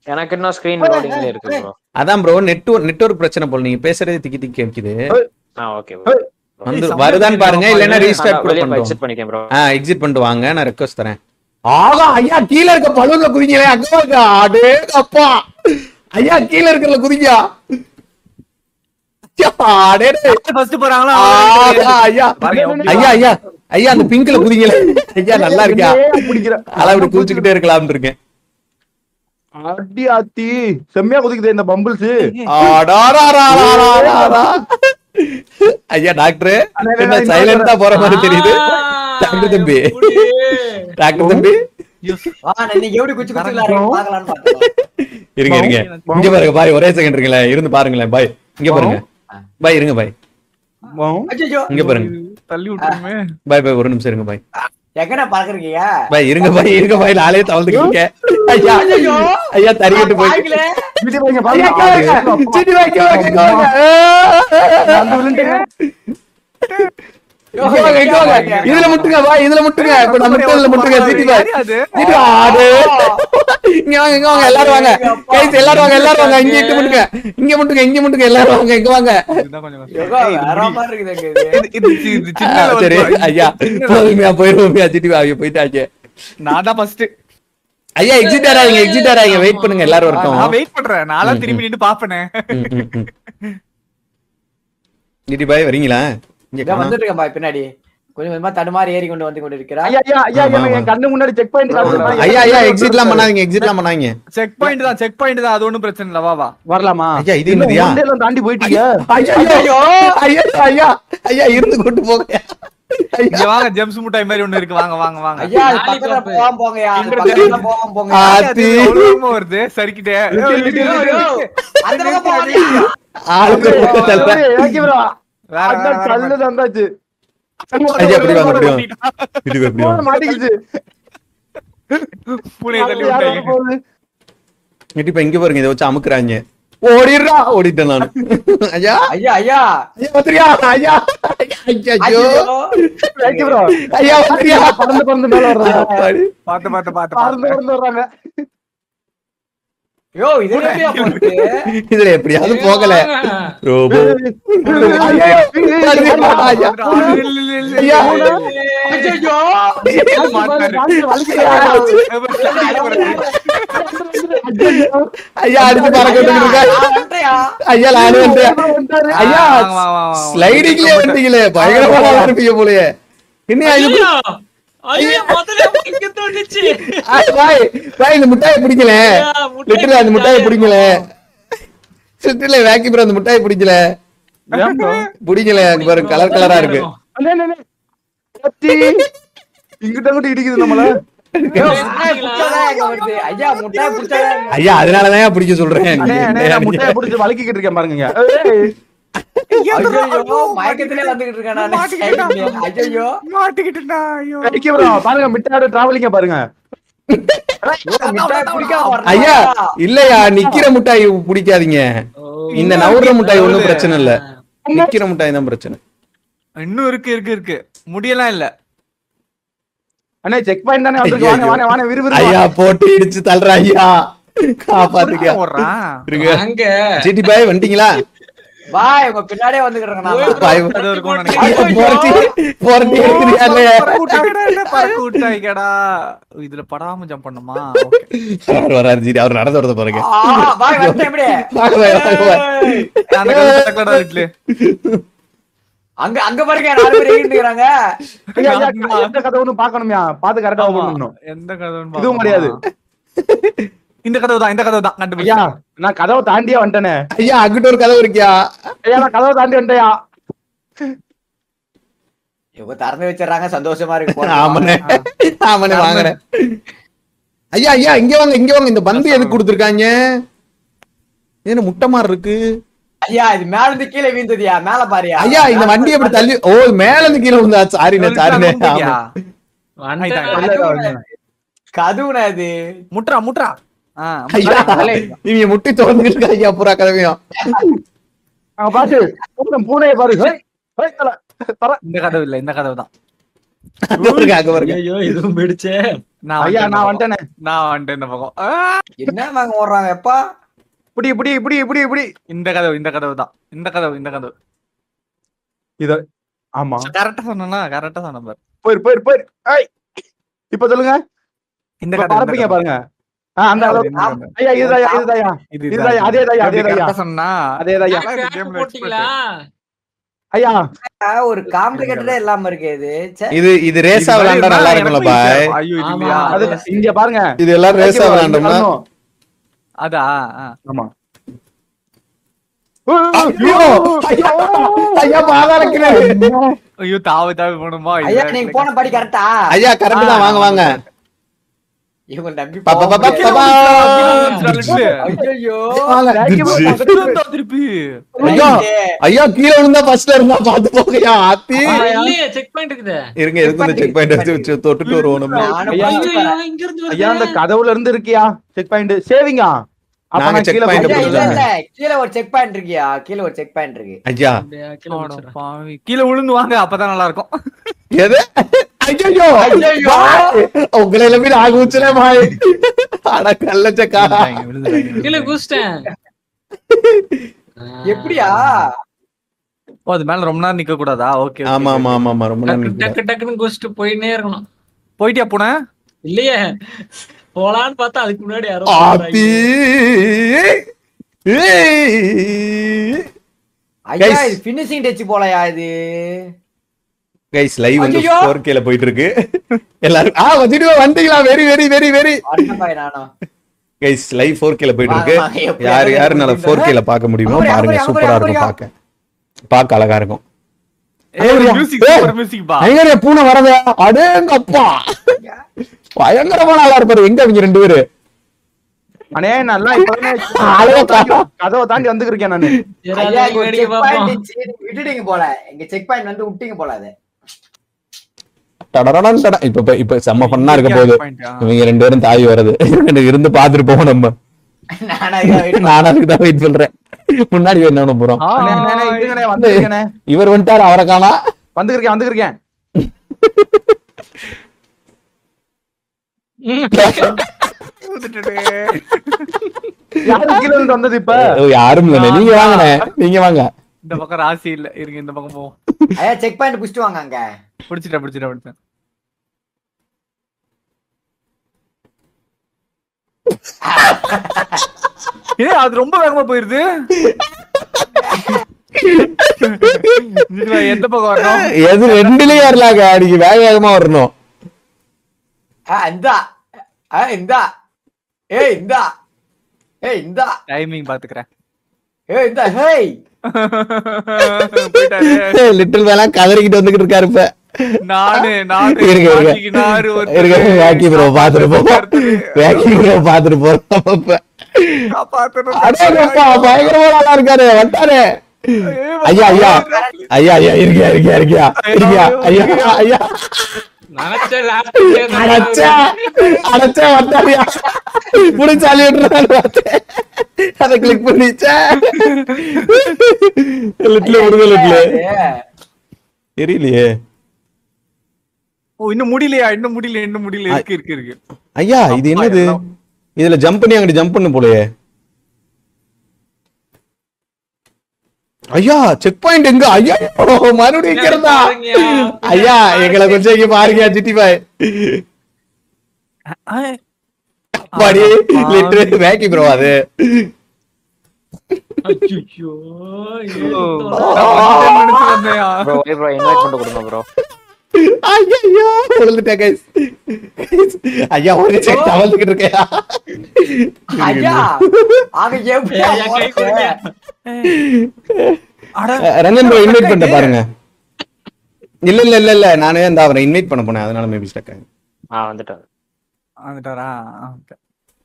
எனக்கு இன்னும் ஸ்கிரீன் லோடிங்ல இருக்கு ப்ரோ அதான் ப்ரோ நெட்வொர்க் நெட்வொர்க் பிரச்சனை போல நீங்க பேசுறதே திக்கி திக்கி கேக்குது ஆ ஓகே வந்து வருதான்னு பாருங்க இல்லன்னா ரீஸ்டார்ட் கூட வெளிய பண்ணுவோம் எக்ஸிட் பண்ணிக்கேன் ப்ரோ ஆ எக்ஸிட் பண்ணிட்டு வாங்க நான் ரெக்வஸ்ட் தரேன் ஆகா ஐயா கீழ இருக்க பலூன்ல குதிங்களே அக்கா அடே அப்பா ஐயா கீழ இருக்கறல குதிங்க ஐயா, அடே டே. ஃபர்ஸ்ட் போறாங்களா ஆகா, ஐயா ஐயா ஐயா ஐயா அந்த பிங்க்ல குதிங்களே ஐயா நல்லா இருக்கியா பிடிக்கிற அதான் இப்படி குதிச்சுக்கிட்டே இருக்கலாம்னு இருக்கேன் அடி ஆத்தி செம்மையா குதிக்குது இந்த பம்பிள்ஸ் ஆடாடாடாடாடாடா. ஐயா டாக்டர் என்ன சைலண்டா போற மாதிரி தெரியுது டாக்டர் தம்பி டாக்டர் தம்பி வா நீங்க எப்படி குச்சி குச்சி விளையாடுறீங்க பார்க்கலாம்னு பார்த்தேன் இருங்க இருங்க இங்க பாருங்க பாய் ஒரே செகண்ட் இருங்களேன் இருந்து பாருங்களேன் பாய் இங்க பாருங்க பாய் இருங்க பாய் அச்சோ இங்க பாருங்க தள்ளி விட்டுருமே பாய் பாய் ஒரு நிமிஷம் இருங்க பாய் எங்கடா பாக்குறீங்க பாய் இருங்க பாய் இருங்க பாய் நாளே தவழ்ந்துக்கிங்க ஐயா ஐயா தறிக்கிட்டு போய் பாய்க்கல வீட்டு வைங்க ஐயா, இங்க வாங்க. பாருங்க சிட்டி பாய், இங்க வாங்க, இங்க வாங்க. அந்த விழுந்துட்டேன். இங்க வாங்க, இங்க வாங்க. இதுல முட்டுங்க பாய் இதுல முட்டுங்க இப்ப நம்ம முட்டுல முட்டுங்க சிட்டி பாய் யாரு அது? சிட்டி ஆடு இங்க வாங்க இங்க வாங்க எல்லாரும் வாங்க கைஸ் எல்லாரும் வாங்க எல்லாரும் வாங்க இங்க இட்டு முட்டுங்க இங்க முட்டுங்க இங்க முட்டுங்க எல்லாரும் வாங்க இங்க வாங்க இதுதான் கொஞ்சம் கஷ்டம். யோகா வேற மாதிரி இருக்குது எங்க இது இது- இது- இது சின்ன ஆ, level சரி bro. ஐயா போதுமையா போயிருவோமையா சிட்டி பாய் போயிட்டாச்சு நான் தான் ஃபர்ஸ்ட் ஐயா எக்ஸிட் ஆறாங்க எக்ஸிட் ஆறாங்க வெயிட் பண்ணுங்க எல்லாரும் நான் வரட்டும் வெயிட் பண்றேன் நான்லாம் திரும்பி நின்னு பாப்பனே ம், ம், ம். சிட்டி பாய் வரீங்களா இங்க இங்க காணோம். வந்துட்டு இருக்கேன் பாய் பின்னாடி கொஞ்சம் கொஞ்சமா தடுமாறி ஏறி கொண்டு வந்து கொண்டு இருக்கிறா ஐயா ஐயா ஐயா ஆமா, எனக்கு என் கண்ணு முன்னாடி செக் பாயிண்ட் ஐயா ஐயா எக்ஸிட்லாம் பண்ணாதீங்க எக்ஸிட்லாம் பண்ணாதீங்க செக் பாயிண்ட் தான் செக் பாயிண்ட் தான் அது ஒண்ணும் பிரச்சனை இல்ல வா வா வரலாமா ஐயா, இது என்னதுயா? இன்னும் one day ல தாண்டி போயிட்டீங்க ஐயா ஐயா ஐயா ஐயா ஐயா இருந்து கொண்டு போங்க இங்க வாங்க ஜெம்ஸ் முட்டாய் மாதிரி ஒண்ணு இருக்கு வாங்க வாங்க வாங்க ஐயா அது பக்கத்துல போகாம போங்கயா அது பக்கத்துல போகாம போங்க ஆ. அது ஆத்தி. அவ்வளவு வேகமா வருது சரிக்கிட்டே அந்த பக்கம் போகாதீங்க ஆளுக்கு ஒரு தலை. ஏக்கி bro. வேற, அந்த வேற, வேற, கல்லு தந்தாச்சு ஐயா இப்படி வாங்க இப்படி வாங்க இப்படி வாங்க, இப்படி வாங்க மாட்டிக்கிச்சு பூனையை தள்ளி யாரோ விட்டாங்க போகுது. இப்ப இங்க பாருங்க இதை வச்சு அமுக்குறாங்க ஓடிடுறா ஓடிட்டேன் நானு ஐயா ஐயா ஐயா ஐயா வந்துறியா ஐயா ஐயா ஐயோ ஏக்கி bro. ஐயா வந்துறியா பறந்து பறந்து மேல வர்றாங்க அப்பாடி. பாத்து பாத்து பாத்து பறந்து பாத்து பறந்து வர்றாங்க யோ இது எப்படியா போறது இதுல எப்படியாவது போகல ரோபோ ஐயா, வந்துறியா? ஐயா. ஐயா. ஐயோ ஐயா அடிச்சு பறக்க விட்டுட்டு இருக்கா ஐயா நானு வந்துட்டேன் ஐயா வாங்க, வாங்க, வாங்க. ஸ்லைடிங்லயே வந்துட்டீங்களே பயங்கரமா இருப்பீங்க போலயே என்ன இது ஐயோ முதல்ல இங்க தோணுச்சு ஆ, பாய் பாய் இந்த முட்டாயை பிடிக்கல ஐயா, முட்டாய் லிட்டரா அந்த முட்டாயை பிடிக்கல லிட்டரல வேக்கி ப்ரோ அந்த முட்டாயை பிடிக்கல பிடிக்கல அங்க பாருங்க கலர் கலரா இருக்கு அண்ணே, அண்ணே, அண்ணே. கத்தி. இங்கிட்ட அங்கிட்ட இடிக்குது நம்மள ஐயா முட்டாய் புடிச்சாதான் இங்க ஐயா அதனாலதான் பிடிக்க சொல்றேன் அண்ணே, அண்ணே, நான் முட்டையை பிடிச்சு வலிக்கிட்டு இருக்கேன் பாருங்க ஏய், ஐயோ மயக்கத்திலே வந்துகிட்டு இருக்கேன் நானு ஐயோ மாட்டிக்கிட்டேன்டா, ஐயோ. ஏக்கி bro, பாருங்க மிட்டாயோட டிராவலிங்க பாருங்க மிட்டாய் பிடிக்காம வரணும். ஐயா இல்லையா நிக்கிற முட்டாய் பிடிக்காதீங்க இந்த நவுற முட்டாய் ஒண்ணும் பிரச்சனை இல்ல நிக்கிற முட்டாய் தான் பிரச்சனை இன்னும் இருக்கு இருக்கு இருக்கு முடியலாம் இல்ல அண்ணே செக் பாயிண்ட் தானே வந்திருக்கு வாங்க வாங்க வாங்க விறுவிறு ஐயா போட்டு இடிச்சு தள்ளுற ஐயா காப்பாத்துக்க ஓடுறான் இருங்க அங்க சிட்டி பாய் வந்துட்டீங்களா பாய் உங்க பின்னாடியே வந்துகிட்டு இருக்கேன் நான் பாய் அது இருக்கும்னு ஐயா, நினைக்கிறேன் புரட்டி புரட்டி எடுத்துறியாலே பறக்க விட்டாய்க்கடா. இதுல படாம ஜம்ப் பண்ணுமா Okay. அவர் வராரு ஜிடி அவர் நடந்து வரத பாருங்க ஆ, பாய் வந்துட்டேன் எப்படி வாங்க பாய், வாங்க பாய். அந்த கதவு திறக்கலடா வீட்டுல. அங்க அங்க பாருங்க நாலு பேர் ஏறிட்டுக்கிறாங்க ஐயா, ஐயா, எந்த கதவுன்னு பாக்கணும்யா பாத்து கரெக்டா ஓபன் பண்ணணும் எந்த கதவுன்னு இதுவும் பார்க்கணுமா? கிடையாது. இந்த கதவு தான் இந்த கதவு தான் ஐயா கண்டுபிடிச்சா நான் கதவை தாண்டியே வந்துட்டேனே ஐயா அங்கிட்ட ஒரு கதவு இருக்கியா ஐயா நான் கதவை தாண்டி வந்துட்டேயா இவங்க திறந்து வச்சிடறாங்க சந்தோஷமா இருக்கு போங்க. ஆமாண்ணே ஆமாண்ணே வாங்குறேன் ஐயா ஐயா இங்க வாங்க இங்க வாங்க இந்த பந்து எதுக்கு கொடுத்துருக்காங்க என்ன முட்டை மாதிரி இருக்கு ஐயா இது மேல இருந்து கீழே வீழ்ந்ததுயா மேல பாரியா ஐயா இந்த வண்டி எப்படி தள்ளி ஓ மேல இருந்து கீழே விழுந்தா சாரிண்ணே சாரிண்ணே ஆமா. வந்துட்டேன். கதுவுனா இது முட்றா முட்றா ஆ, ஐயா இவங்க முட்டி திறந்துட்டு ஐயா பூரா கதவையும் அங்க பாத்து பூனை பூனையை பாரு ஹேய், ஹேய், தல, தல. இந்த கதவு இல்ல இந்த கதவு தான் அங்க பாருங்க அங்க பாருங்க ஐயோ இதுவும் பிடிச்சே நான் ஐயா வந்துட்டேன் நான் இந்த பக்கம். வந்துட்டேனே நான் வந்துட்டேன் இந்த பக்கம் ஆ, என்ன வாங்க ஓடுறாங்க எப்பா இப்படி இப்படி இப்படி இப்படி இப்படி இந்த கதவு இந்த கதவு தான் இந்த கதவு இந்த கதவு இத ஆமா கரெக்டா சொன்னா கரெக்டா சொன்ன பாரு போயிரு போயிரு போயிரு ஐய் இப்ப சொல்லுங்க இந்த இப்ப கதவு இந்த பார்ப்பீங்க கதவு. பாருங்க ஆ, அந்த அளவு இந்த கதவு. ஐயா இதுதாயா இதுதாயா இது இதுதாயா, அதேதாயா, அப்படி அதேதாயா. correct ஆ சொன்னா அதேதாயா இந்த Hack game ல போட்டீங்களா ஐயா ஆ, ஒரு காம்ப்ளிகேட்டடே இல்லாம இருக்கு இது ச்சே. இது இது ரேஸா இது விளையாண்டா மாதிரி நல்லா இருந்தா இருக்கும்ல எனக்கும் பாய் easy ஆ இருக்கும். ஐயோ இது ஆமா. இல்லையா அது இங்க பாருங்க இது எல்லாரும் ரேஸா விளையாண்டோம்னா வரணும். அதா ஆ. ஆமா ஐயோ ஐயா ஐயா பாதாளக்கிறேன் ஐயோ தாவி தாவி போகணுமா ஐயா நீங்க போன படி கரெக்டா ஐயா கரெக்ட் தான் வாங்க வாங்க இவங்க நம்பி பா, பா, பா, பா, பா, பா. ஐயோ வாங்க. திருப்பி ஐயா ஐயா கீழே விழுந்தா ஃபர்ஸ்ட்ல இருந்தா பாத்து போகையா ஆத்தி ஆ, இல்லையே செக் பாயிண்ட் இருக்குது இருங்க எதுக்கு இந்த செக் பாயிண்ட் வச்சு தொட்டுட்டு வருவோம் நம்ம நானும் ஐயா, ஐயோ பார்த்து வரேன். இங்க இருந்து ஐயா அந்த வருது கதவுல இருந்து இருக்கியா செக் பாயிண்ட் சேவிங்கா அப்ப நாங்க நான் check கீழே point ஐயா, போயிட்டு இல்ல போட்டுருங்க. இல்ல கீழ ஒரு செக் பாயிண்ட் இருக்கியா கீழ ஒரு செக் பாயிண்ட் இருக்கு ஐயா அப்படியா, கீழே அட வச்சிடுறேன். பாவி. கீழே விழுந்து வாங்க அப்பதான் நல்லா இருக்கும் எது ஐயோ ஐயையோ. உங்களை எல்லாம் மீது ஆகுச்சுலே பாய் அட கள்ளச்சக்கா கீழே குதிச்சிட்டேன் எப்படியா ஓ அது மேல ரொம்ப நேரம் நிக்க கூடாதா ஓகே ஆமா ஆமா ஆமா ஆமா ரொம்ப டக்கு நன்றி டக்கு டக்குன்னு குதிச்சிட்டு போயினே இருக்கணும் போயிட்டியா பூனை இல்லையே போலான்னு பார்த்தா அதுக்கு முன்னாடி யாரோ ஆத்தி ஐயா Guys. இது பினிஷிங் டச் போலயா இது கைஸ் லைவ் வந்து ஐயையோ. 4K ல போயிட்டு இருக்கு எல்லாரும் ஆ வந்துட்டு வந்தீங்களா வெரி வெரி வெரி வெரி அண்ணன் பாய் நானும் கைஸ் லைவ் 4K ல போயிட்டு இருக்கு வாங்க, வாங்க, எப்படி யார் அழகா யாருனால இருக்கு 4K ல பார்க்க முடியுமோ அங்க பாருங்க பாரு, அங்க சூப்பரா பாரு, இருக்கும் அங்க பார்க்க பார்க்க அழகா இருக்கும் மியூசிக் ஏய். சூப்பர் மியூசிக் பா பயங்கர பூனை வரத அடேங்கப்பா பயங்கரமான ஆளா இருப்பாரு எங்க அவங்க ரெண்டு பேரு அண்ணே நல்லா இப்பதானே அழகா கதவை தாண்டி வந்துருக்கேன் நானு சரி, ஐயா அதை இங்க ஒரு வேடிக்கை செக் பார்ப்போம். பாயிண்ட் விட்டுட்டீங்க போல இங்க செக் பாயிண்ட் வந்து விட்டீங்க போல அது டடடடன் டட. இப்ப இப்ப- இப்ப செம்ம பண்ணா இருக்க போகுது Point, ஆ. இவங்க ரெண்டு பேரும் தாய் வருது இருந்து பாத்துட்டு போவோம் நம்ம நானா ஐயா wait நான் அதுக்கு தான் வெயிட் பண்றேன் முன்னாடி போய் என்ன பண்ண போறோம் ஆ, அண்ணே, அண்ணே, அண்ணே, இருங்கண்ணே, வந்துருக்கேனே. இவர் வந்துட்டாரு அவரை காணா வந்துருக்கேன் வந்துருக்கேன் யாரு கீழ இருந்து வந்தது இப்ப ஓ, யாரும் இல்ல நீங்க வாங்கண்ணே நீங்க வாங்க இந்த பக்கம் ராசி இல்ல இருங்க இந்த பக்கம் போவோம் ஐயா செக் பாயிண்ட் புடிச்சிட்டு வாங்க அங்க பிடிச்சிட்டேன் பிடிச்சிட்டேன் பிடிச்சேன் ஏ அது ரொம்ப வேகமா போயிருது இதுல எந்த பக்கம் வரணும் எது ரெண்டுலயும் வரலாங்க நீங்க வேக வேகமா வரணும் ஆ இந்தா ஆ இந்தா ஏய் இந்தா ஏய் இந்தா டைமிங் பாத்துக்கிறேன் ஏய் இந்தா ஹேய் போயிட்டாரு லிட்டில் வேலா கதறிக்கிட்டு வந்துகிட்டு இருக்காரு இப்ப நானு நானு இருங்க, இருங்க. மாட்டிக்கினாரு ஒருத்தரு. இருங்க வேக்கி ப்ரோ பாத்துட்டு போவோம் வேக்கி ப்ரோ பாத்துட்டு போறோம் இப்ப காப்பாத்தணும். அடேங்கப்பா பயங்கரமா நல்லா இருக்காரு வந்தாரு ஐயா ஐயா ஐயா ஐயா இருக்கியா இருக்கியா இருக்கியா இருக்கியா ஐயா ஐயா நினைச்சேன் last அடைச்சா அடைச்சா வந்தாரியா புடிச்சாலி விட்டுறாரு அதை கிளிக் பண்ணிச்சா லிட்ல விடுங்க லிட்ல தெரியலையே ஓ இன்னும் முடியலையா இன்னும் முடியல இன்னும் முடியல இருக்கு இருக்கு இருக்கு ஐயா இது என்னது இதுல ஜம்ப் பண்ணி அங்கிட்டு ஜம்ப் பண்ணு போலயே ஐயா செக் பாயிண்ட் எங்க ஐயா ஓ, மறுபடியும் இங்க இருந்தா ஐயா எங்களை கொஞ்சம் இங்க பாருங்க சிட்டி பாய் பாடி லிட்டர் வேக்கி ப்ரோ அது ஐயோ நினைச்சு வந்தேயா ப்ரோ ப்ரோ இன்வைட் பண்ணி கொடுங்க ப்ரோ ஐயோ விழுந்துட்டேன் guys. ஐயா ஒரு செக் தவழ்ந்துகிட்டு இருக்கையா ஐயா அங்க எப்படி ஐயா, கை கொடுங்க. அட ரஞ்சன் ப்ரோ இன்வைட் பண்ணிட்டு பாருங்க இல்ல இல்ல இல்ல இல்ல நானே இந்த அவரை இன்வைட் பண்ண போனேன் அதனால மேபி ஸ்டக் ஆகும் ஆ வந்துட்டேன் வந்துட்டாரா Okay.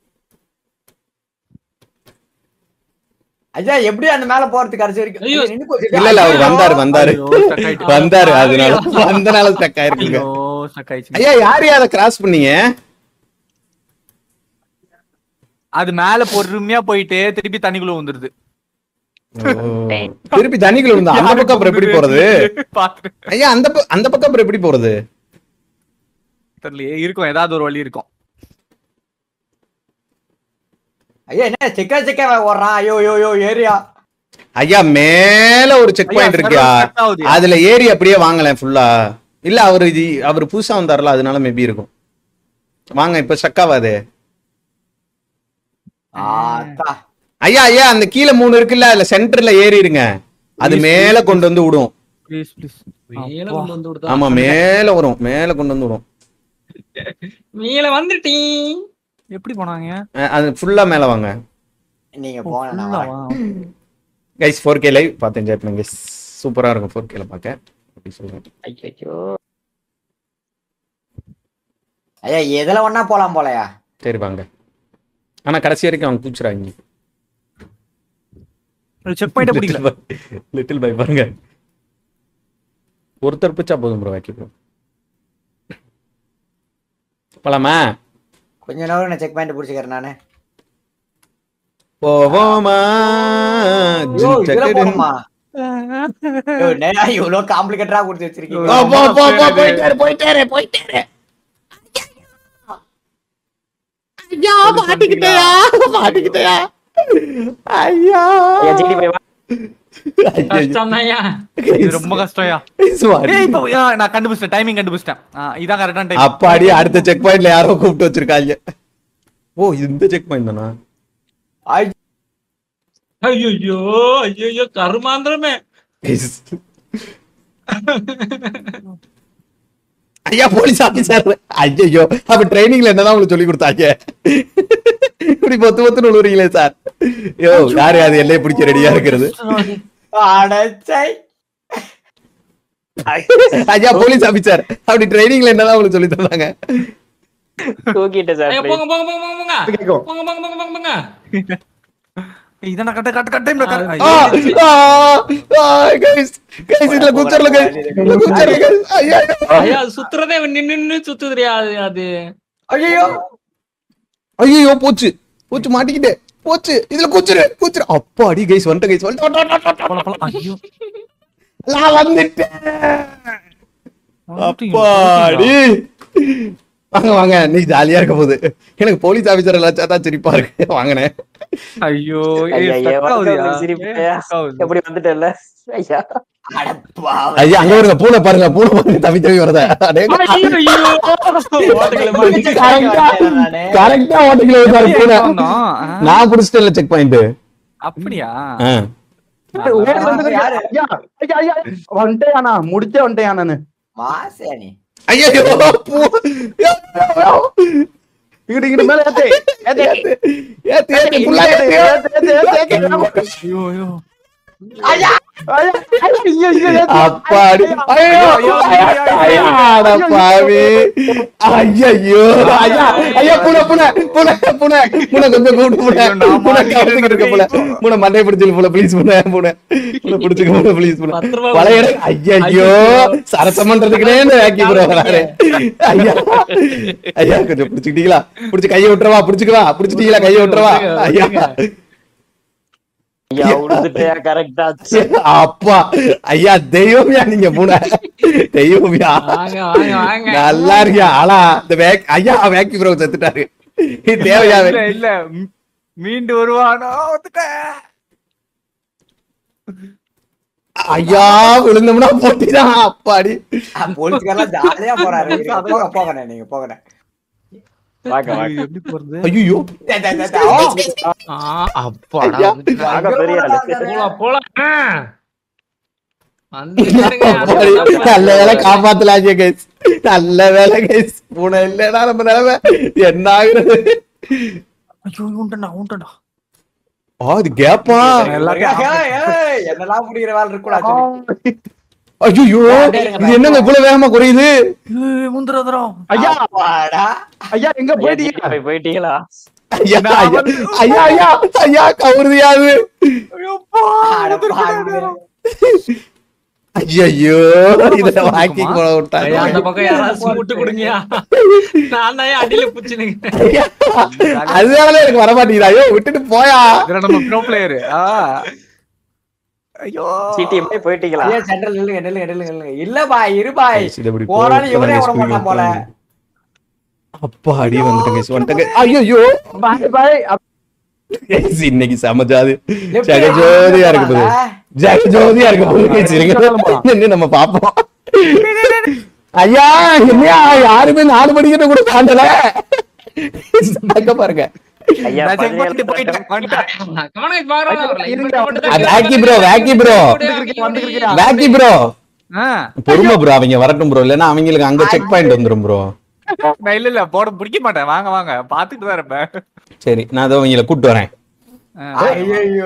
ஐயா எப்படி அந்த மேல போறது கடைசி வரைக்கும் ஐயோ. நின்னு போச்சு. இல்ல இல்ல அவர் வந்தாரு வந்தாரு ஐயோ, stuck ஆயிட்டு. வந்தாரு அதனால வந்தனால ஸ்டக் ஆயிருக்குங்க ஐயோ, stuck ஆயிடுச்சு. ஐயா யார் அதை கிராஸ் பண்ணீங்க அது மேல பொறுமையா போயிட்டு திருப்பி தண்ணிக்குள்ள வந்துருது திருப்பி தண்ணிக்குள்ள இருந்தா அந்த பக்கம் அப்புறம் எப்படி போறது பாத்துட்டு ஐயா அந்த ப- அந்த பக்கம் அப்புறம் எப்படி போறது தெரியலையே இருக்கும் ஏதாவது ஒரு வழி இருக்கும் ஐயா என்ன செக்க செக்க ஓடுறான் ஐயோ ஐயோ ஐயோ ஏரியா ஐயா மேல ஒரு செக் பாயிண்ட் இருக்கியா அதுல ஏறி அப்படியே வாங்கலேன் ஃபுல்லா இல்ல அவரு இது அவர் புதுசா வந்தாருல அதனால மேபி இருக்கும் வாங்க இப்ப சக்காவாது ஆத்தா ஐயா ஐயா அந்த கீழே மூணு இருக்குல்ல அதுல சென்டர்ல ஏறிடுங்க அது மேல கொண்டு வந்து விடும் ப்ளீஸ் ப்ளீஸ் மேல கொண்டு வந்து விடுதா ஆமா மேல வரும் மேல கொண்டு வந்து விடும் மேல வந்துட்டீ எப்படி போனாங்க அஹ் அது ஃபுல்லா மேல வாங்க நீங்க போன நான் ஃபுல்லாவா? வரேன். கைஸ் ஃபோர் கே லைவ் பார்த்து என்ஜாய் பண்ணுங்க guys. சூப்பரா இருக்கும் ஃபோர் கேல பார்க்க அப்படி சொல்றேன் ஐயோ ஐயா எதுல ஒண்ணா போலாம் போலயா சரி வாங்க ஆனா கடைசி வரைக்கும் அவங்க பூச்சுறாங்க செக் பாயிண்ட் பிடிக்கல லிட்டில் பை பாருங்க ஒருத்தர் பிச்சா போதும் ப்ரோ வாக்கி ப்ரோ போலாமா கொஞ்ச நேரம் நான் செக் பாயிண்ட் பிடிச்சிக்கிறேன் நானு போவோமா ஐயோ, இதுல போகணுமா? ஐயோ, என்னய்யா இவ்வளவு காம்ப்ளிகேட்டடா கொடுத்து வச்சிருக்கீங்க போ, போ, போ, போ, போயிட்டாரு போயிட்டாரு போயிட்டாரு ஐயா மாட்டிக்கிட்டயா மாட்டிக்கிட்டயா ஐயா ஐயா ஜிடி பை வா கஷ்டம் ஐயா இது ரொம்ப கஷ்டம்யா ஏய் இப்போ யா, நான் கண்டுபிடிச்சிட்டேன் டைமிங் கண்டுபிடிச்சிட்டேன் ஆ, இதான் கரெக்டான டைம் அப்பாடி அடுத்த செக் பாயிண்ட்ல யாரோ கூப்பிட்டு வச்சிருக்காங்க ஓ இந்த செக் பாயிண்ட் தானா ஐயோ ஐயோ கருமாந்திரமே ஐயா போலீஸ் ஆபீசர் ஐயோ அப்ப ட்ரைனிங்ல என்னதான் உங்களுக்கு சொல்லி கொடுத்தாங்க இப்படி பொத்து பொத்து நுழுறீங்களே சார் யோ யாரு அது எல்லையை பிடிக்க ரெடியா இருக்கிறது அடச்சை ஐயா போலீஸ் ஆபீசர் அப்படி ட்ரைனிங்ல என்னதான் உங்களுக்கு சொல்லி தந்தாங்க தூக்கிட்டேன் சார் ஐயா, போங்க போங்க போங்க போங்க போங்க கேக்கும். போங்க போங்க போங்க போங்க போங்க இதான் கரெக்ட் கரெக்ட் கரெக்ட் டைம்ல ஆ, ஆ, ஆ, guys, guys, இதுல குச்சர்ல guys. இதுல குச்சர்ல guys. ஐயா, ஐயா அது சுத்துறதே நின்னு நின்னு சுத்துதுரியா அது அது ஐயோ ஐயோ போச்சு போச்சு மாட்டிக்கிட்டே போச்சு இதுல குச்சிரு குச்சிரு அப்பாடி கைஸ் வந்துட்ட கைஸ் வந்துட்டு ஐயோ நான் வந்துட்டேன் அப்பாடி வாங்க வாங்க நீ ஜாலியா இருக்க போகுது எனக்கு போலீஸ் ஆபீசர் எல்லாம் தான் சிரிப்பா இருக்கு வாங்கினேன் ஐயோ ஐயா, ஏய், ஐயா, stuck ஆகுதுயா. வந்து சிரிப்பு. ஏய், stuck ஆகுது. எப்படி வந்துட்டேன்ல ஐயா அடப்பாவி. ஐயா அங்க வருங்க பூனை பாருங்க பூனை பாருங்க தவி தவி வரத நானு. கரெக்டா ஓட்டிக்கல இருக்காரு பூனை வந்தோம். ஆ, நான் புடிச்சிட்டேன் செக் பாயிண்ட் அப்படியா ஓடி வந்துருங்க. யாரு? ஐயா, ஐயா, ஐயா, வந்துட்டேன் முடிச்சே வந்துட்டேன் நானு மாசே நீ ஐயோ இங்கிட்டு இங்கிட்டு மேல ஏத்து ஏத்து ஏத்து ஏத்து ஏத்து புள்ளா ஏத்து ஏத்து ஏத்து ஏத்து ஐயோ ஐயோ ஐயா ஐயா, ஐயா, ஐயா, ஐயா, ஏத்து. அப்பாடி ஐயோ ஐயோ, ஐயோ அட பாவி ஐயோ ஐயா ஐயா புன புன புன புன புன கொஞ்சம் கூட்டு புன ஐயோ, நான் புன மாட்டிக்கிட்டு கவுத்துக்கிட்டு இருக்க புன புன மண்டைய பிடிச்சிரு புன ப்ளீஸ் புன புன புன பிடிச்சுக்க புன ப்ளீஸ் புன பத்து ரூபா பழைய ஐயா ஐயோ சரசம் பண்றதுக்குனே இந்த வேக்கி ப்ரோ வராரு ஐயா ஐயா கொஞ்சம் பிடிச்சுக்கிட்டீங்களா பிடிச்சு கையை விட்டுறவா பிடிச்சுக்கவா பிடிச்சிட்டீங்களா கையை விட்டுறவா ஐயா ஐயா விழுந்துட்டேன் கரெக்டா அப்பா ஐயா தெய்வம்யா நீங்க பூனை தெய்வம்யா வாங்க வாங்க வாங்க நல்லா இருக்கியா ஆளா இந்த வேக் ஐயா வேக்கி ப்ரோ செத்துட்டாரு இது தேவையா இல்ல இல்ல மீ- மீண்டு வருவானோ வந்துட்டேன். ஐயா விழுந்தோம்னா போட்டிதான் அப்பாடி போலீஸ்காரெல்லாம் ஜாலியா போறாரு இருங்க, போங்க போங்கண்ணே நீங்க போங்கண்ணே வாங்க வாங்க ஐயோ, எப்படி போறது ஐயோ டே, டே, டே, டே, ஓ. ஆ, ஐயா வாங்க பெரிய ஆளு போலாம் போலாம் ஆ. வந்து பாருங்க. அப்பாடி, நல்ல வேலை காப்பாத்தலாங்க கைஸ் நல்ல வேலை கைஸ் பூனை இல்லைன்னா நம்ம நிலைமை என்ன ஆகுறது ஐயோ உண்டா உண்டா ஆ இது கேப்பா ஏய், ஏய், என்னெல்லாம் முடிகிற வேலை இருக்கக்கூடாது ஐயோ இது என்னங்க இவ்வளவு வேகமா குறையுது முந்திரதரம் ஐயா அப்பாடா. ஐயா எங்க ஐயா, போயிட்டீங்க ஜிடி பை போயிட்டீங்களா ஐயா ஐயா ஐயா ஐயா ஐயா கவுருதியாது அட பாவி. ஐயோ இத வாக்கி போட ஐயா, விட்டாங்க அந்த பக்கம் யாராவது சுமுட்டு கொடுங்கயா நான் தான் அடியில புடிச்சுனுங்க ஐயா, அதனாலதான் எனக்கு வர மாட்டேங்குது ஐயோ விட்டுட்டு போயா இதுல நம்ம ப்ரோ பிளேயர் ஐயோ ஜிடி பை போயிட்டீங்களா ஐயா, சென்ட்ரல் நில்லுங்க, நில்லுங்க, நில்லுங்க, நில்லுங்க. இல்ல பாய் இரு பாய் போராளி இவனே விட மாட்டான் போல அப்பா அடி வந்துட்டேங்க வந்துட்டேங்க ஐயோ பாய் பாய் Guys, இன்னைக்கு செம ஜாதி Left ஜெகஜோதியா இருக்கு போது போறாங்க. ஜெகஜோதியா இருக்கு போது guys, இருங்க. நின்னு நம்ம பாப்போம் ஐயா என்னையா யாருமே நாலு மணிக்கிட்ட கூட தாண்டல அங்க பாருங்க ஐயா நான் check பண்ணிட்டு பதினேழு போயிட்டேன், வந்துட்டேன். கவனம் பாக்குறோம் அது வேக்கி ப்ரோ வேக்கி ப்ரோ வேக்கி ப்ரோ ஆ, பொறுமை ப்ரோ அவங்க வரட்டும் ப்ரோ இல்லன்னா அவங்களுக்கு அங்க செக் பாயிண்ட் வந்துரும் ப்ரோ நான் இல்ல இல்ல போட பிடிக்க மாட்டேன் வாங்க வாங்க பாத்துட்டு தான் இருப்பேன் சரி நான் அதோ அவங்கள கூட்டு வரேன் ஆ, ஐயையோ.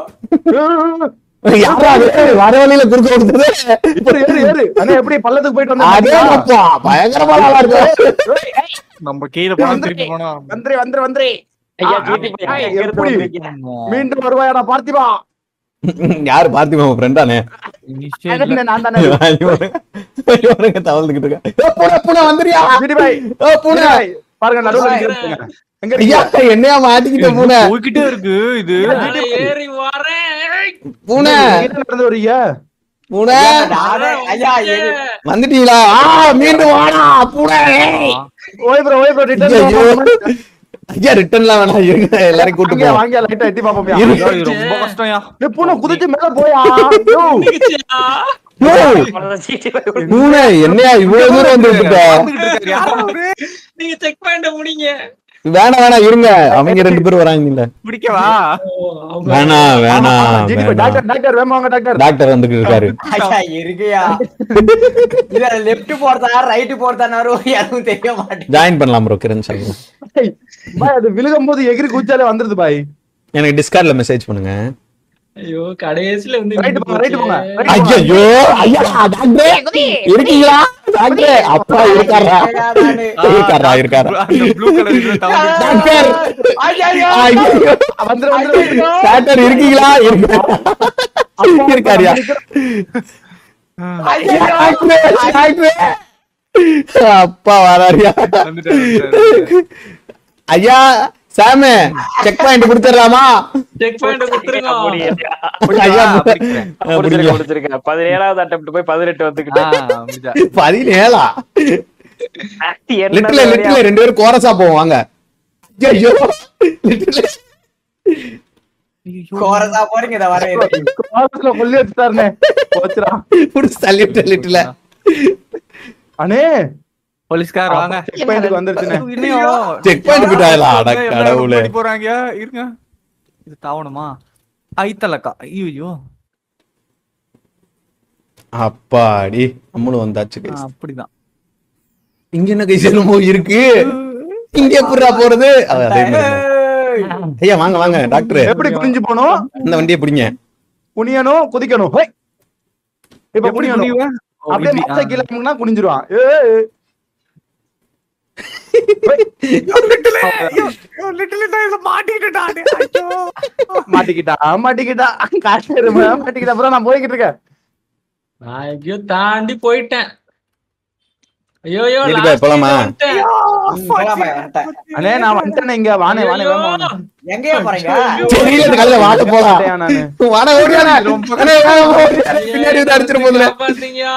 யாரா அது? வர வழியில குறுக்க கொடுத்தது இப்படி ஏறு ஏறு அண்ணா எப்படி பள்ளத்துக்கு போயிட்டு அதே வந்தா அப்பா பயங்கரமா நல்லா இருக்கு நம்ம கீழே போனா திருப்பி போனா வந்துரு வந்துரு வந்துரு ஐயா ஆ, ஜிடி பை ஆ, எங்க இருந்து எப்படி? வந்திருக்கீங்க? மீண்டும் வருவாயாடா பார்த்திபா யாரு பார்த்திமா உன் ஃப்ரெண்டானே அண்ணே, நான் தானே இவனுங்க தவழ்ந்துகிட்டு இருக்கா ஏ, பூனை பூனை வந்துறியா ஜிடி பாய் ஏ, பூனை பூனை பாருங்க நடுவுல நிக்கிறேன் எங்க ஐயா இருக்கீங்க? என்னையா மாட்டிக்கிட்ட பூனை போய்கிட்டே இருக்கு இது ஏறி வரேன் பூனை எங்க நடந்து வரீங்க பூனை நானே- ஐயா, எது- வந்துட்டீங்களா ஆ மீண்டும் வாடா பூனை ஓய் ப்ரோ ஓய் ப்ரோ ஐயோ. ரிட்டர்ன் ஐயா ரிட்டர்ன்லாம் வேணாம் இருங்க எல்லாரையும் கூட்டு வாங்க போவோம் வாங்க லைட்டா எட்டி பாப்போம் இரு. ஐயோ, இது ரொம்ப கஷ்டம்யா ஏய் பூனை குதிச்சு மேல போயா யோ. யோ, அவ்வளவுதான் ஜிடி பை ஒரு- பூனை என்னையா இவ்வளவு தூரம் வந்து விட்டுட்ட வந்துகிட்டு இருக்காரு, யாரா அவரு? நீங்க செக் பாயிண்ட் முடிங்க வேணாம் வேணாம் இருங்க அவங்க ரெண்டு பேரும் வராங்கல்ல பிடிக்கவா வேணாம் வேணாம் ஜிடி பாய் வேணாம் டாக்டர் டாக்டர் வேமா வாங்க டாக்டர் டாக்டர் வந்துட்டு இருக்காரு ஐயா, இருக்குயா. இல்ல லெஃப்ட் போறதா ரைட் போறதான்னு யாருக்கும் தெரிய மாட்டேங்குது ஜாயின் பண்ணலாம் ப்ரோ கிரண் சாமி பாய் அது விழுகும் போது எகிரி குச்சாலே வந்துருது பாய் எனக்கு டிஸ்கார்ட்ல மெசேஜ் பண்ணுங்க ஐயோ கடைசியில வந்து ரைட் போங்க ரைட் போங்க right போங்க. ஐயோ ஐயா டாக்டரே இருக்கீங்களா டாக்டரே அப்பா இருக்காரா இருக்காரா இருக்காரா அந்த ப்ளூ கலர் இதுல தவறு டாக்டர் ஐயையோ. ஐயோ வந்துரு வந்துரு டாக்டர் இருக்கீங்களா இருக்கு இருக்காரியா ஐயையோ. டாக்டரே டாக்டரே அப்பா வராரியா வந்துட்டாரு, வந்துட்டாரு. ஐயா சாமு செக் பாயிண்ட் கொடுத்துடலாமா செக் பாயிண்ட் கொடுத்துருங்க முடியலையா? ஐயா பிடிக்கிறேன். ஆ, முடிச்சிருக்க, பிடிக்கல. முடிச்சிருக்க. பதினேழாவது attempt போய் பதினெட்டு ஆ, வந்துக்கிட்டு. முடிஞ்சா. பதினேழா என்ன லிட்டில லிட்டில வேலையா? ரெண்டு பேரும் கோரஸா போவோம் வாங்க ஐயோ லிட்டில் கோரஸா போறீங்க இதை வரேன் காசுல கொல்லி வச்சுட்டாருனே போச்சுடா புடிச்சு தள்ளி விட்ட லிட்டில அண்ணே போலீஸ்கார் வாங்க செக் பாயிண்ட்க்கு வந்துருச்சுனே இன்னும் செக் பாயிண்ட் போயிட்டாங்களா அட எல்லாரும் கடவுளே ஓடி போறாங்க இருங்க இது தாவணுமா ஐத்தலக்கா ஐயோ அப்பாடி நம்மளும் வந்தாச்சு guys. அப்படிதான் இங்க என்ன கைஸ் என்னமோ இருக்கு இங்க எப்படிடா போறது அது அதே மாதிரி தான். ஐயா வாங்க வாங்க டாக்டர் எப்படி குனிஞ்சு போகணும் இந்த வண்டியை பிடிங்க குனியணும் குதிக்கணும் ஹை. இப்ப எப்படி குனியணும் முடியுவா? ஓ, அப்படியே இப்படி, மாச ஆ. கீழே இறங்குனா குனிஞ்சிருவான் ஏ, ஏ. மாட்டிக்கிட்டா மாட்டிக்கிட்டா காசு மாட்டிக்கிட்டா அப்புறம் நான் போய்கிட்டு இருக்கேன் நான் எங்கேயோ தாண்டி போயிட்டேன் ஐயோ ஐயோ சரி, last பாய், போலாமா? வந்துட்டேன். போலாமா, வந்துட்டேன். அண்ணே நான் வந்துட்டேனே இங்க வானே வானே ஐயோ. வேகமா வானே. எங்கேயா போறீங்க தெரியல இந்த கல்ல வாட போலாம் வந்துட்டேன் நானு வாட ஓடியானே அண்ணே, வேகமா ஓடியானே. பின்னாடி வந்து அடிச்சிட்டு போதுல காப்பாத்தீங்கயா.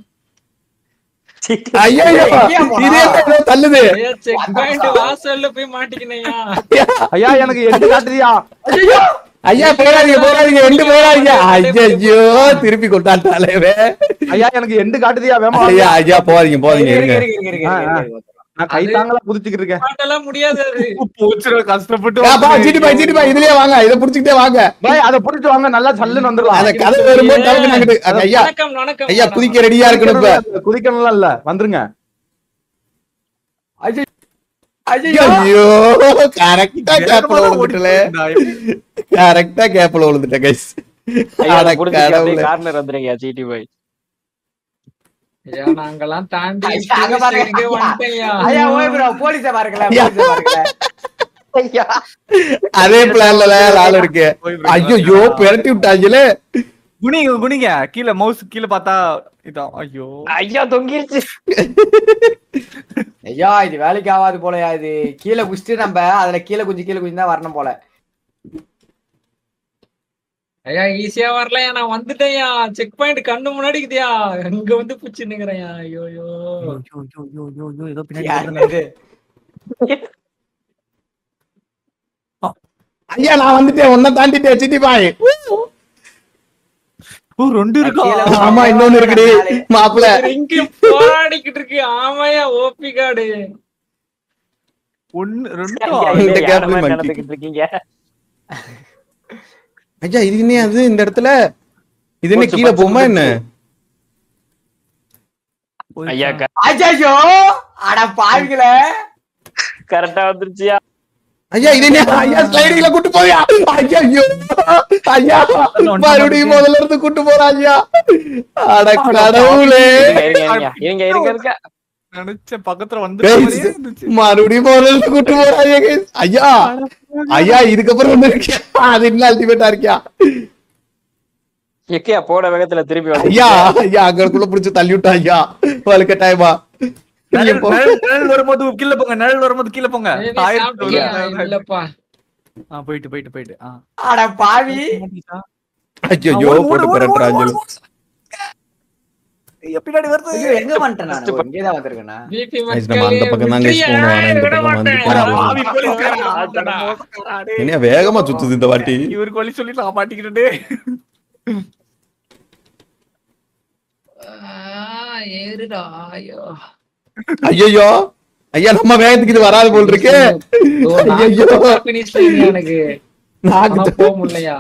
ஜிடி ஐயோ ஐயோ இதே ஏதோ தள்ளுது ஐயா, check point வாசல்ல போய் மாட்டிக்கினேயா. ஐயா எனக்கு எட்டு காட்டுதியா ஐயா போயிடாதீங்க போயிடாதீங்க எண்டு போயிடாதீங்க ஐயோ திருப்பி கொண்டாட்டாலே ஐயா எனக்கு எண்டு காட்டுதியா வேமா ஐயா ஐயா போகாதீங்க போகாதீங்க இருக்கு, இருங்க இருக்கு, இருக்கு, இருக்கு, இருக்கு, இருக்கு. நான் கை தாங்களா குதிச்சுக்கிட்டு இருக்கேன் மாட்டெல்லாம் முடியாது அது. போச்சுடா, கஷ்டப்பட்டு ஏப்பா, ஜிடி பாய் ஜிடி பாய் இதுலயே வாங்க இதை புடிச்சுக்கிட்டே வாங்க பாய் அதை புடிச்சு வாங்க நல்லா சல்லுன்னு வந்துடலாம் அத கதை வரும்போது டவுக்கு நாங்கிட்டு ஐயா வணக்கம் வணக்கம் ஐயா குதிக்க ரெடியா இருக்கணும் இப்ப குதிக்கணும்லாம் இல்ல வந்துருங்க ஐயோ. ஐயோ கரெக்டா கேப்ல விழுந்துட்டல கரெக்டா கேப்ல விழுந்துட்டேன் கைஸ் ஐயா, அட புடிச்சிக்க, அப்படியே கடவுளே corner வந்துருங்க, ஜிடி பை. ஐயா, நாங்கெல்லாம் தாண்டி ஐயா, அங்க பாருங்க, இங்கே ஐயா. வந்துட்டேன்யா. ஐயா, ஓய் bro, போலீஸை பாருங்களேன், போலீஸை பாருங்களேன். அதே பிளான்ல ஆள் இருக்கு ஐயோ பெரட்டி விட்டாங்களே குனிங்க குனிங்க கீழே மவுஸ் கீழே பார்த்தா இதான் ஐயோ ஐயா, தொங்கிருச்சு. ஐயா இது வேலைக்கு ஆகாது போலயா இது கீழே குடிச்சிட்டு நம்ம அதுல கீழே குஞ்சு கீழே குஞ்சு தான் வரணும் போல ஐயா ஈஸியா வரலையா நான் வந்துட்டேன்யா செக் பாயிண்ட் கண்ணு முன்னாடி இருக்குதியா அங்க வந்து புடிச்சு நிக்கிறேன்யா ஐயோ ஐயோ ஐயோ, ஐயோ, ஐயோ, ஐயோ, ஐயோ, ஏதோ பின்னாடி யாரு வருதுங்க. இது? ஐயா நான் வந்துட்டேன் உன்னை தாண்டிட்டேன் சிட்டி பாய் ஓ ரெண்டு இருக்கா கீழே ஆமா இன்னொன்னு இருக்குடி மாப்பிள இங்க போராடிக்கிட்டு இருக்கு ஆமாயா ஓபி கார்டு ஒன்னு ரெண்டு ஐயா, இந்த இல்ல, gap யார ல மாதிரி மாட்டி. நடந்துக்கிட்டு இருக்கீங்க ஐயா இது என்ன அது இந்த இடத்துல இது என்ன போச்சு, கீழே போச்சு, போகுமா என்ன ஐயா அச்சோ அட பாவிகளே கரெக்டா வந்துருச்சியா ஐயா இது என்ன ஐயா ஸ்லைடிங்ல கூட்டு போறியா ஐயா ஐயோ ஐயா மறுபடியும் முதல்ல இருந்து கூட்டு போறா ஐயா அட கடவுளே இருங்க, இருங்க, இருங்க இருங்க இருங்க நினைச்ச பக்கத்துல வந்து Guys, மறுபடியும் முதல்ல இருந்து கூட்டு போறாங்க guys. ஐயா ஐயா இதுக்கப்புறம் ஒண்ணு இருக்கியா அது இன்னும் அல்டிமேட்டா இருக்கியா எக்கையா போன வேகத்துல திருப்பி வந்து ஐயா ஐயா அங்கக்குள்ள புடிச்சு தள்ளி விட்டா ஐயா வழுக்க டைமா நிழல் நிழல் நிழல் வரும்போது கீழே போங்க நிழல் வரும்போது கீழே போங்க ஏய், ஆயிரத்தி சாப்பிட்டியா? தொள்ளாயிரத்தி- இல்லப்பா ஆ, போயிட்டு போயிட்டு போயிட்டு ஆ. அட பாவி ஐயோ போட்டு பிறட்டுறாங்க ஐயா, பின்னாடி வருது ஐயோ எங்க வந்துட்டேன் நான் ஓ, இங்கேதான் வந்திருக்கேனா பிபி Guys, நம்ம அந்த பக்கம் தான் guys போகணும். ஆனா இந்த பக்கம் வந்துட்டோம். பாவி போலீஸ்காரன். என்ன வேகமா சுத்துது இந்த வாட்டி இவருக்கு வழி சொல்லி நான் மாட்டிக்கிட்டே ஏறுடா ஐயோ ஐயோ ஐயா நம்ம வேகத்துக்கு இது வராது போல் இருக்கு ஓ, நான் ஐயோ பினிஷ்ல இல்லையா எனக்கு நாக்கு ஆனா போக முடியலையா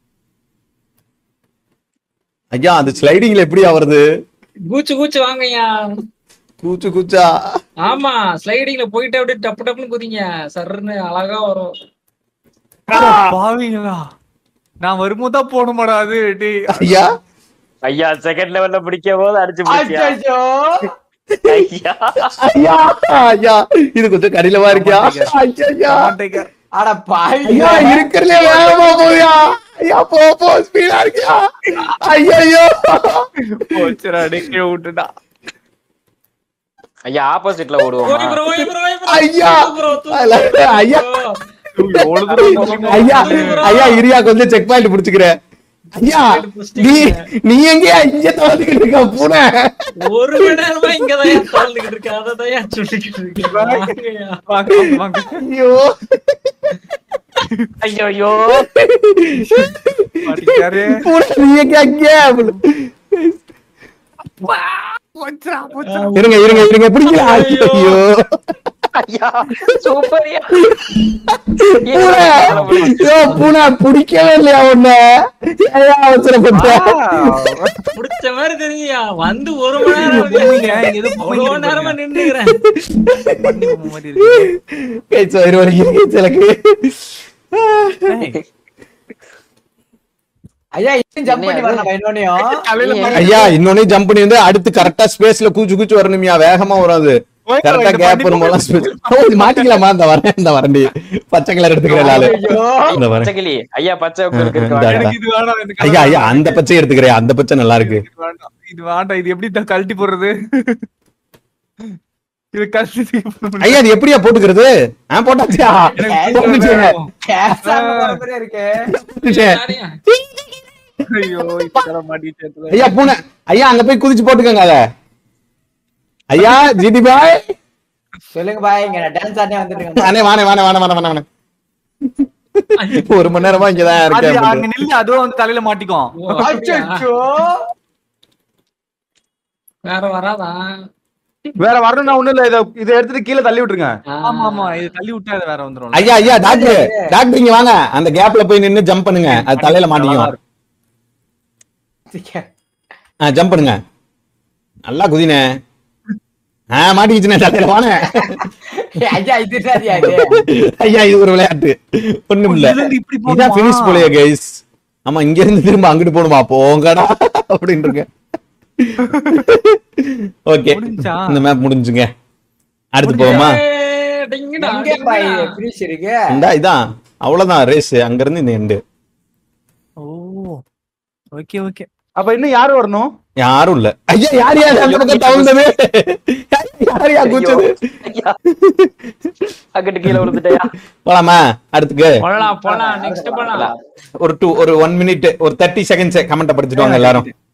ஐயா அந்த ஸ்லைடிங்ல எப்படியா வருது கூச்சு கூச்சு வாங்கய்யா கூச்சு கூச்சா ஆமா ஸ்லைடிங்ல போயிட்டு அப்படியே டப்பு டப்புன்னு குதிங்க சர்ன்னு அழகா வரும் பாவிங்களா நான் வரும்போது தான் போகணுமாடா அது டேய் ஐயா ஐயா செகண்ட் லெவல்ல பிடிக்கும் போது அடிச்சு பிடிச்சியா அச்சோ ஐயா ஐயா ஐயா இது கொஞ்சம் கடினமா இருக்கியா ஐயா மாட்டேங்க. அட பாவி ஐயா இருக்கிறதுலே வேகமா போயா ஐயா போ போ ஸ்பீடா இருக்கியா ஐயோ போச்சுடா, டேய், கீழே விட்டுடா. ஐயா ஆப்போசிட்ல ஓய் ஓடுவோமா bro, ஓய் bro, ஓய் bro. ஐயா தூக்கு bro, தூக்கு அல்ல, bro. ஐயா எவ்வளவு தூரம் போகணும்? ஐயா ஐயா இரியா கொஞ்சம் செக் பாயிண்ட் புடிச்சுக்கிறேன் ஐயா நீ நீ எங்கயா இங்க தோந்துக்கிட்டு இருக்க பூனை ஒரு மணி நேரமா இங்கதான் தாழ்ந்துகிட்டு இருக்கு அததான் சொல்லிக்கிட்டு இருக்கேன் வாங்கய்யா. வாங்க, வாங்க, வாங்க. ஐயோ ஐயோ ஐயோ மாட்டிக்கிட்டாரு. பூனை நீ எங்க அங்க போச்சுடா, போச்சுடா. இருங்க இருங்க இருங்க பிடிக்கல ஐயோ ஐயா சூப்பர்யா பூனை ஐயோ, பூனை பிடிக்கவே இல்லையா உன்ன ஏன் அவசரப்பட்ட புடிச்ச மாதிரி தெரியுயா வந்து ஒரு மணி நேரம் பொம்மைங்க, ஆகுது. இங்க ஏதோ பொம்மைங்க ஒரு இருக்கு நேரமா பாருங்க. நின்னுக்கிறேன் பண்ணி பொம்மை மாதிரி இருக்கு. பேச்சு வயிறு வலிக்குது எனக்கு ஏய், ஐயா இன்னும் ஜம்ப் பண்ணி வரணும் இன்னொன்னையும் தலையில மாட்டி- ஐயா இன்னொன்னு ஜம்ப் பண்ணி வந்து அடுத்து கரெக்டா ஸ்பேஸ்ல கூச்சு கூச்சு வரணுமியா வேகமா வராது கரெக்டா இது கேப் பண்ணி வரும்போது space- ஓ, இது மாட்டிக்கலாமா இந்த வரேன் இந்த வரண்டி பச்சை கலர் எடுத்துக்கிறேன் ஆளு ஐயோ இந்த வரேன் பச்சைக்கிளி ஐயா பச்சை ஆ, உட்கார்ந்து ஆ, இருக்கு எனக்கு இது வேணாம், இந்த ஐயா colour ஐயா அந்த பச்சை எடுத்துக்கிறேன் அந்த பச்சை நல்லா இருக்கு இது வேண்டாம், இது வேண்டாம் இது எப்படி தான் கழட்டி போடுறது இது கழட்டி தூக்கி போட முடியாது. ஐயா அது எப்படியா போட்டுக்கிறது ஆ போட்டாச்சியா எனக்கு போட்டுட்டேன். கேஸ் மாதிரி இருக்கு போட்டுட்டேன். யாரையா? ஐயோ இப்பதான் மாட்டிட்டேன் இதுல. ஐயா பூனை ஐயா அங்க போய் குதிச்சு போட்டுக்கோங்க அத ஐயா ஜிடி பாய் சொல்லுங்க பாய் இங்க டான்ஸ் ஆடனே வந்துட்டு இருக்கேன் வானே வானே வானே வானே வானே வானே வானே ஒரு மணி நேரமா இங்கதான் அது இருக்கேன் அங்க நில்லு அதுவும் வந்து தலையில மாட்டிக்கும் ஓ, அப்படியா? அச்சோ வேற வராதா வேற வரணும் ஒண்ணும் இல்ல இத இதை எடுத்துட்டு கீழே தள்ளி விட்டுருங்க ஆமா ஆமா இது தள்ளி விட்டா அது வேற வந்துரும் ஐயா ஐயா டாக்டர் டாக்டர் இங்க வாங்க அந்த கேப்ல போய் நின்னு ஜம்ப் பண்ணுங்க அது தலையில மாட்டிக்கும் ஆ ஜம்ப் பண்ணுங்க நல்லா குதினே ஆ மாட்டிக்கிச்சுனே தலையில வானே ஐயா இது சரியா இது ஐயா இது ஒரு விளையாட்டு ஒண்ணும் இல்ல இதுல இருந்து இப்படி இதான் போகணுமா? பினிஷ் போலையா கைஸ் ஆமா இங்க இருந்து திரும்ப அங்கிட்டு போணுமா போங்கடா அப்படின்னு இருக்கேன் ஓகே முடிஞ்சா? இந்த மேப் முடிஞ்சுங்க அடுத்து போவோமா ஏய், டிங்குடா, எங்க பாய் டிங்குடா. ஃபினிஷ் இருக்கு இந்தா இதான் அவ்வளவுதான் ரேஸ் அங்க இருந்து இந்த எண்டு ஓ ஓகே ஓகே அப்ப இன்னும் யாரு வரணும் யாரும் இல்ல ஐயா யார் யார் அந்த பக்கம் தவுந்தது யார் யார் கூச்சது ஐயா அங்கிட்டு கீழே விழுந்துட்டயா போலாமா அடுத்துக்கு போலாம் போலாம் நெக்ஸ்ட் போலாம் ஒரு டூ ஒரு ஒன் மினிட் ஒரு தேர்ட்டி செகண்ட்ஸ் கமெண்ட் படிச்சுட்டு வாங்க எல்லாரும்